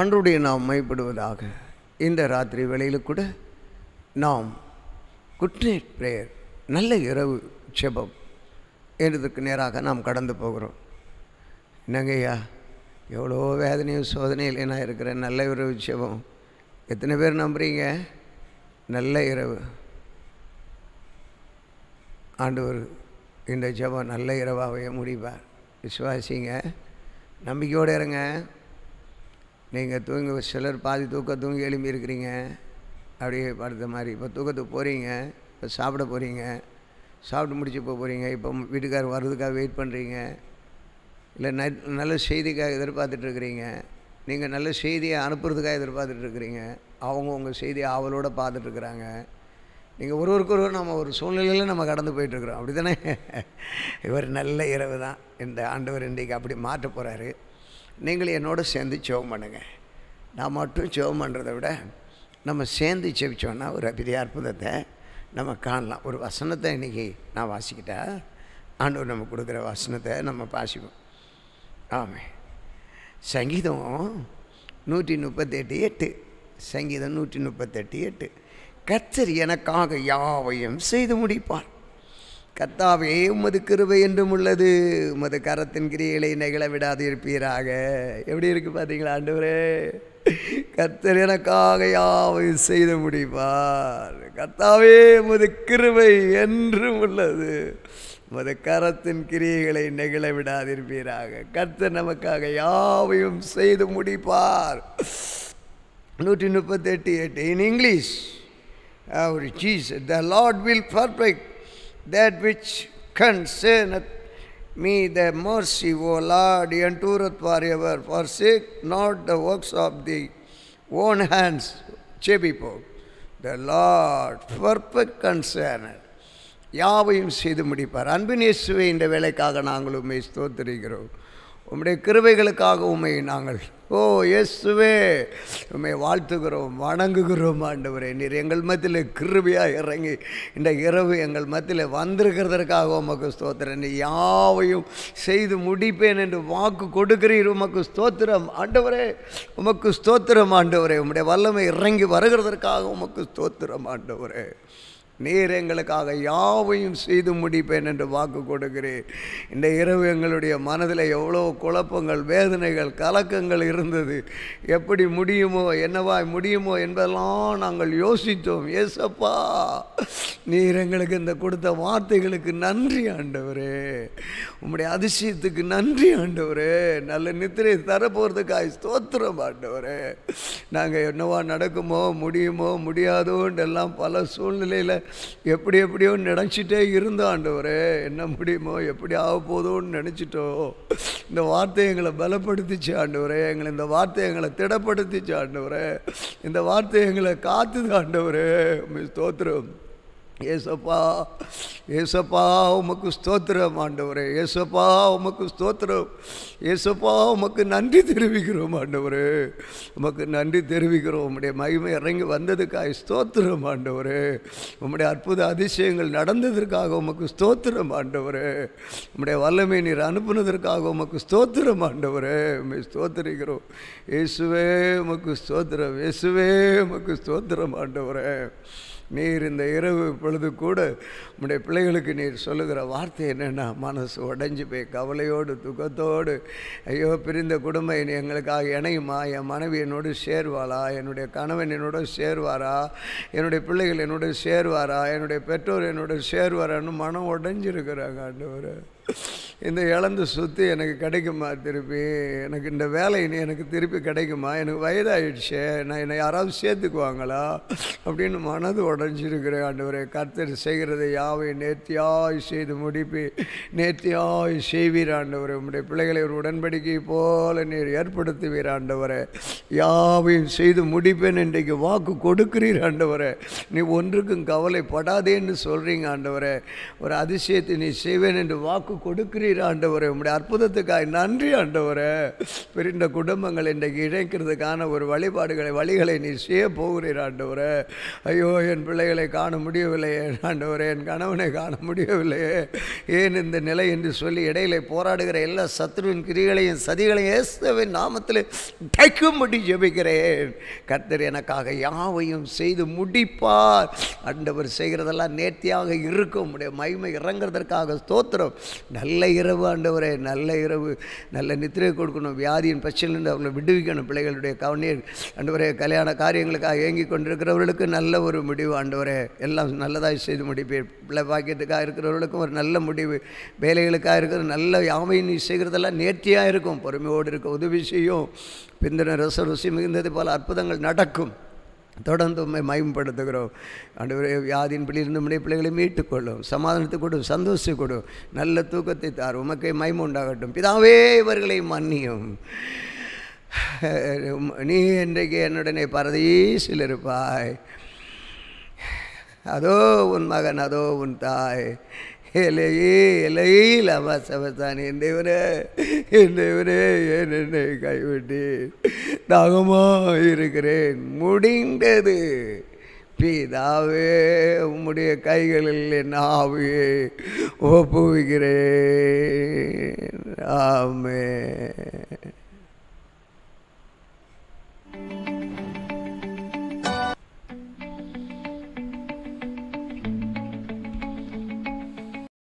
ஆண்டுடைய நாம் மைப்படுவதாக இந்த ராத்திரி வேளையில் கூட நாம் குட் நைட் ப்ரேயர் நல்ல இரவு செபம் என்றதுக்கு நேராக நாம் கடந்து போகிறோம் என்னங்கய்யா எவ்வளோ வேதனையும் சோதனையில் நான் இருக்கிறேன் நல்ல இரவு செபம் எத்தனை பேர் நம்புறீங்க நல்ல இரவு ஆண்டவர் இந்த ஜெபம் நல்ல இரவாகவே முடிப்பார் விசுவாசிங்க நம்பிக்கையோடு இருங்க நீங்கள் தூங்க சிலர் பாதி தூக்க தூங்கி எழும்பி இருக்கிறீங்க அப்படியே படுத்த மாதிரி இப்போ தூக்கத்துக்கு போகிறீங்க இப்போ சாப்பிட போகிறீங்க சாப்பிட்டு முடிச்சு போக போகிறீங்க இப்போ வீட்டுக்காரர் வர்றதுக்காக வெயிட் பண்ணுறீங்க இல்லை ந நல்ல செய்திக்காக எதிர்பார்த்துட்ருக்குறீங்க நீங்கள் நல்ல செய்தியை அனுப்புறதுக்காக எதிர்பார்த்துட்ருக்குறீங்க அவங்க உங்கள் செய்தியை ஆவலோடு பார்த்துட்ருக்குறாங்க நீங்கள் ஒருவருக்கு ஒருவர் நம்ம ஒரு சூழ்நிலையில் நம்ம கடந்து போயிட்டுருக்குறோம் அப்படி தானே இவர் நல்ல இரவு தான் இந்த ஆண்டவர் இன்றைக்கு அப்படி மாற்ற போகிறாரு நீங்கள் என்னோட சேர்ந்து ஜெபம் பண்ணுங்க நான் மட்டும் ஜெபம் பண்ணுறதை விட நம்ம சேர்ந்து செபிச்சோன்னா ஒரு பெரிய அற்புதத்தை நம்ம காணலாம் ஒரு வசனத்தை இன்றைக்கி நான் வாசிக்கிட்டா ஆண்டவர் நம்ம கொடுக்குற வசனத்தை நம்ம வாசிப்போம் ஆமே சங்கீதம் நூற்றி முப்பத்தெட்டு எட்டு சங்கீதம் நூற்றி முப்பத்தெட்டு எட்டு கர்த்தர் எனக்காக யாவையும் செய்து முடிப்பார் கர்த்தாவே உமது கிருபை என்றும் உள்ளது உமது கரத்தின் கிரியைகளை நெகிழ விடாது இருப்பீராக எப்படி இருக்கு பார்த்தீங்களா ஆண்டவரே கர்த்தர் எனக்காக யாவையும் செய்து முடிப்பார் கர்த்தாவே உமது கிருபை என்றும் உள்ளது உமது கரத்தின் கிரியைகளை நெகிழ விடாதிருப்பீராக கர்த்தர் நமக்காக யாவையும் செய்து முடிப்பார் நூற்றி முப்பத்தெட்டு எட்டு in English our Jesus, the Lord will perfect that which concerneth me, the mercy, O Lord, endureth forever. Forsake not the works of the own hands, Chebipo. The Lord, perfect concerned. யாவையும் செய்து முடிப்பார் அன்பின் இயேசுவை இந்த வேலைக்காக நாங்கள் உண்மை ஸ்தோத்திரிக்கிறோம் உம்முடைய கிருபைகளுக்காக உண்மை நாங்கள் ஓ இயேசுவே உண்மை வாழ்த்துகிறோம் வணங்குகிறோம் ஆண்டவரே நீர் எங்கள் மத்தியில் கிருபையாக இறங்கி இந்த இரவு எங்கள் மத்தியில் வந்திருக்கிறதற்காக உமக்கு ஸ்தோத்திரம் நீ யாவையும் செய்து முடிப்பேன் என்று வாக்கு கொடுக்கிறீர் உமக்கு ஸ்தோத்திரம் ஆண்டவரே உமக்கு ஸ்தோத்திரம் ஆண்டவரே உம்முடைய வல்லமை இறங்கி வருகிறதற்காக உமக்கு ஸ்தோத்திரம் ஆண்டவரே நீர் எங்களுக்காக யாவையும் செய்து முடிப்பேன் என்று வாக்கு கொடுக்கிறேன் இந்த இரவு எங்களுடைய மனதில் எவ்வளோ குழப்பங்கள் வேதனைகள் கலக்கங்கள் இருந்தது எப்படி முடியுமோ என்னவாய் முடியுமோ என்பதெல்லாம் நாங்கள் யோசித்தோம் ஏசப்பா நீர் எங்களுக்கு இந்த கொடுத்த வார்த்தைகளுக்கு நன்றி ஆண்டவரே உம்முடைய அதிசயத்துக்கு நன்றி ஆண்டவரே நல்ல நித்திரை தரப்போகிறதுக்காய் ஸ்தோத்திரம் ஆண்டவரே நாங்கள் என்னவா நடக்குமோ முடியுமோ முடியாதோன்னு எல்லாம் பல சூழ்நிலையில் எப்படி எப்படியோ நினச்சிட்டே இருந்தோம் ஆண்டவரே என்ன முடியுமோ எப்படி ஆக போதோன்னு நினச்சிட்டோம் இந்த வார்த்தை எங்களை பலப்படுத்திச்சு ஆண்டவரே எங்களை இந்த வார்த்தை எங்களை திடப்படுத்திச்சு ஆண்டவரே இந்த வார்த்தை எங்களை காத்துது ஆண்டவரே உம்மை ஸ்தோத்திரம் ஏசப்பா ஏசப்பா உமக்கு ஸ்தோத்திரம் ஆண்டவரே ஏசப்பா உமக்கு ஸ்தோத்திரம் ஏசப்பா உமக்கு நன்றி தெரிவிக்கிறோம் ஆண்டவரே உமக்கு நன்றி தெரிவிக்கிறோம் உம்முடைய மகிமை இறங்கி வந்ததுக்காக ஸ்தோத்திரம் ஆண்டவரே உம்முடைய அற்புத அதிசயங்கள் நடந்ததற்காக உமக்கு ஸ்தோத்திரம் ஆண்டவரே உம்முடைய வல்லமை நீர் அனுப்புனதற்காக உமக்கு ஸ்தோத்திரம் ஆண்டவரே உம்மை ஸ்தோத்திரிக்கிறோம் இயேசுவே உமக்கு ஸ்தோத்திரம் இயேசுவே உமக்கு ஸ்தோத்திரம் ஆண்டவரே நீர் இந்த இரவு பொழுது கூட உம்முடைய பிள்ளைகளுக்கு நீர் சொல்லுகிற வார்த்தை என்னென்னா மனசு உடைஞ்சு போய் கவலையோடு துக்கத்தோடு ஐயோ பிரிந்த குடும்பம் இனி எங்களுக்காக இணையுமா என் மனைவி என்னோடு சேர்வாளா என்னுடைய கணவன் என்னோட சேர்வாரா என்னுடைய பிள்ளைகள் என்னோட சேர்வாரா என்னுடைய பெற்றோர் என்னோட சேர்வாரான்னு மனம் உடைஞ்சிருக்கிறாங்க ஆண்டவர் இந்த இழந்த சொத்து எனக்கு கிடைக்குமா திருப்பி எனக்கு இந்த வேலை இனி எனக்கு திருப்பி கிடைக்குமா எனக்கு வயதாயிடுச்சே நான் என்னை யாராவது சேர்த்துக்குவாங்களா அப்படின்னு மனது உடஞ்சிருக்கிறேன் ஆண்டவரே கர்த்தர் செய்கிறதை யாவை நேர்த்தியாய் செய்து முடிப்பி நேர்த்தியாய் செய்வீர் ஆண்டவரே உம்முடைய பிள்ளைகளை ஒரு உடன்படிக்கை போல நீர் ஏற்படுத்துவீர் ஆண்டவரே யாவையும் செய்து முடிப்பேன் இன்றைக்கு வாக்கு கொடுக்கிறீர் ஆண்டவரே நீ ஒன்றுக்கும் கவலைப்படாதேன்னு சொல்கிறீங்க ஆண்டவரே ஒரு அதிசயத்தை நீ செய்வேன் என்று வாக்கு வாக்கு கொடுக்கிறீர் ஆண்டவரே உம்முடைய அற்புதத்துக்காய் நன்றி ஆண்டவரே பிரிந்த குடும்பங்கள் இன்றைக்கு இணைக்கிறதுக்கான ஒரு வழிபாடுகளை வழிகளை நீ செய்ய போகிறீர் ஆண்டவரே ஐயோ என் பிள்ளைகளை காண முடியவில்லையே ஆண்டவரே என் கணவனை காண முடியவில்லையே ஏன் இந்த நிலை என்று சொல்லி இடையில போராடுகிற எல்லா சத்துருவின் கிரிகளையும் சதிகளையும் இயேசுவின் நாமத்தில் தைக்கும்படி ஜெபிக்கிறேன் கர்த்தர் எனக்காக யாவையும் செய்து முடிப்பார் ஆண்டவர் செய்கிறதெல்லாம் நேர்த்தியாக இருக்கும் உடைய மகிமை இறங்குறதற்காக ஸ்தோத்திரம் நல்ல இரவு ஆண்டவரே நல்ல இரவு நல்ல நித்திரை கொடுக்கணும் வியாதியின் பிரச்சனையிலிருந்து அவங்களை விடுவிக்கணும் பிள்ளைகளுடைய கவனீர் ஆண்டவரே கல்யாண காரியங்களுக்காக ஏங்கி கொண்டிருக்கிறவர்களுக்கு நல்ல ஒரு முடிவு ஆண்டவரே எல்லாம் நல்லதாய் செய்து முடிப்பீர் பிள்ளை பாக்கியத்துக்காக இருக்கிறவர்களுக்கும் ஒரு நல்ல முடிவு வேலைகளுக்காக இருக்கிற நல்ல யாவை நீ செய்கிறதெல்லாம் நேர்த்தியாக இருக்கும் பொறுமையோடு இருக்க உதவி செய்யும் பிந்தின ரச ருசி மிகுந்தது போல அற்புதங்கள் நடக்கும் தொடர்ந்து உண்மை மயம்படுத்துகிறோம் ஆண்டவரே வியாதியின் பிள்ளையிருந்து நம்முடைய பிள்ளைகளை மீட்டுக்கொள்ளும் சமாதானத்தை கொடு சந்தோஷத்தை கொடு நல்ல தூக்கத்தை தார் உமக்கை மயம் உண்டாகட்டும் பிதாவே இவர்களை மன்னியும் நீ இன்றைக்கு என்னுடனே பரதீசில் இருப்பாய் அதோ உன் மகன் அதோ உன் தாய் இலையே இலையில் அவசவத்தான் என் தேவரே என் தேவரே ஏன் என்னை கைவிட்டு தாகமா இருக்கிறேன் முடிந்தது பிதாவே உம்முடைய கைகளில் என் ஆவியை ஒப்புவிக்கிறேன் ஆமே